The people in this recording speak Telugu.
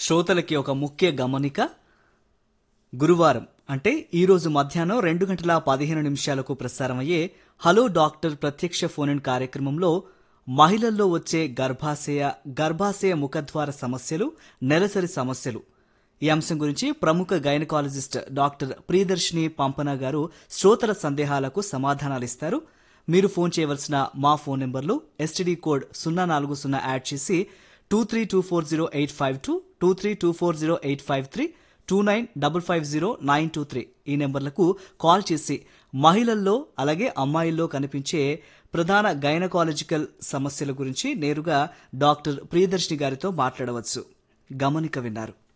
శ్రోతలకి ఒక ముఖ్య గమనిక గురువారం అంటే ఈ రోజు మధ్యాహ్నం రెండు గంటల పదిహేను నిమిషాలకు ప్రసారమయ్యే హలో డాక్టర్ ప్రత్యక్ష ఫోన్ ఇన్ కార్యక్రమంలో మహిళల్లో వచ్చే గర్భాశయ గర్భాశయ ముఖద్వార సమస్యలు నెలసరి సమస్యలు ఈ అంశం గురించి ప్రముఖ గైనకాలజిస్ట్ డాక్టర్ ప్రియదర్శిని పంపన గారు శ్రోతల సందేహాలకు సమాధానాలిస్తారు మీరు ఫోన్ చేయవలసిన మా ఫోన్ నెంబర్లు ఎస్టీడీ కోడ్ సున్నా నాలుగు సున్నా యాడ్ చేసి two three two four zero eight five two two three two four zero eight five three two nine double five zero nine two three ఈ నెంబర్లకు కాల్ చేసి మహిళల్లో అలాగే అమ్మాయిల్లో కనిపించే ప్రధాన గైనకాలజికల్ సమస్యల గురించి నేరుగా డాక్టర్ ప్రియదర్శిని గారితో మాట్లాడవచ్చు గమనిక విన్నారు